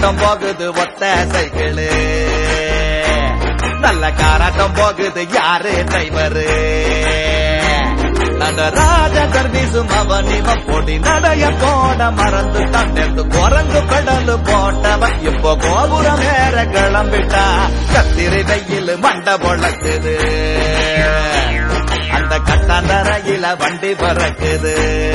காராட்டம் போகுது ஒத்த சைக்கிளு நல்ல காராட்டம் போகுது யாரு டிரைவரு நடராஜ சர்வீசும் அவன் இவன் பொடி நடைய போட மறந்து தண்டெடுத்து குரங்கு பெடலு போட்டவன் இப்போ கோபுரம் வேற கிளம்பிட்டா கத்திரி வெயில் மண்ட பொழக்குது அந்த கட்டாந்தரையில வண்டி பறக்குது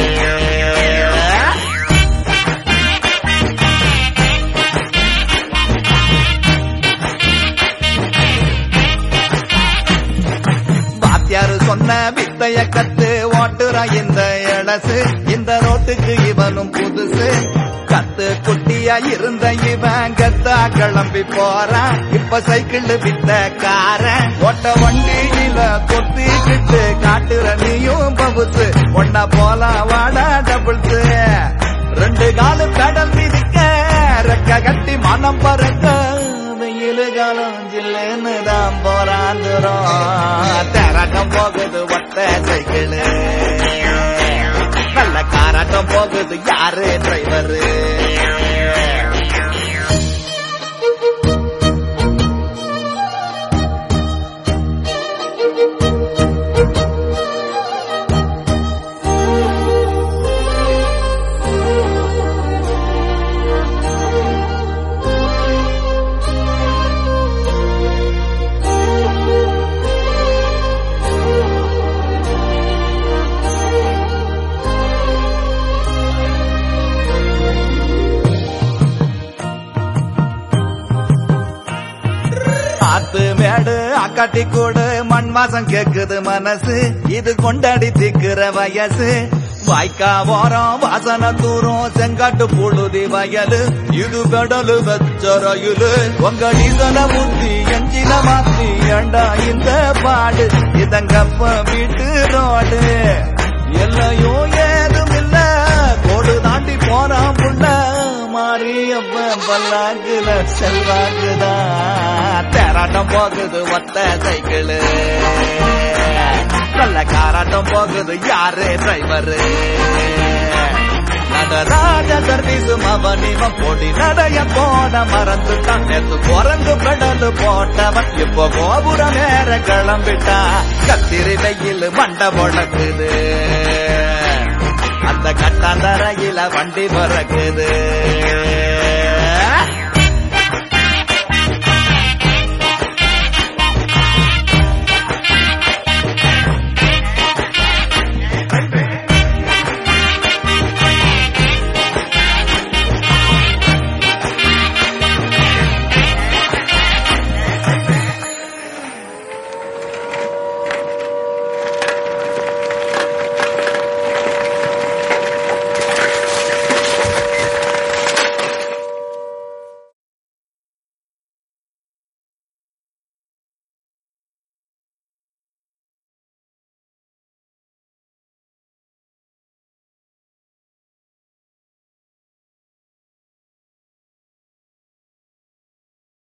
வாத்தியாரு சொன்ன வித்தைய கத்து ஓட்டுறா இந்த இளசு இந்த ரோட்டுக்கு இவனும் புதுசு கத்து குட்டியா இருந்த இவன் கத்தா கிளம்பி போறான் இப்ப சைக்கிள் வித்த கார ஓட்ட வண்டியில கொத்திக்கிட்டு காட்டுற நீயும் பபுசு ஒன்னா போலாம் வாடா டபுள்ஸ் ரெண்டு காலு பெடல் மிதிக்க ரெக்க கட்டி மனம் பறக்க வெயில் காலம் ஜில்லுன்னு தான் போராந்துரும் தேராட்டம் போகுது ஒத்த சைக்கிள் நல்ல காராட்டம் போகுது யாரு டிரைவரு ஆத்து மேடு அக்காட்டி கூடு மண் வாசம் கேக்குது மனசு இது கொண்டாடி திக்கிற வயசு வாய்க்கா ஓரம் வாசன தூரம் செங்காட்டு புழுதி வயலு இது கடலு வச்ச ரயிலு உங்க டீசல ஊத்தி எஞ்சின மாத்தி ஏண்டா இந்த பாடு இதங்கப்ப வீட்டு ரோடு எல்லையும் ஏதும் இல்ல கோடு தாண்டி போறான் புள்ள மாரியப்ப பல்லாக்குல செல்வாக்குதான் தேராட்டம் போகுது ஒத்த சைக்கிளு நல்ல காராட்டம் போகுது யாரு டிரைவரு நடராஜ சர்வீசும் அவன் இவன் பொடி நடைய போட மறந்து நேத்து குரங்கு பெடலு போட்டவன் இப்போ கோபுரம் வேற கிளம்பிட்டா கத்திரி வெயில் மண்ட முழக்குது அந்த கட்டாந்தரையில வண்டி பறக்குது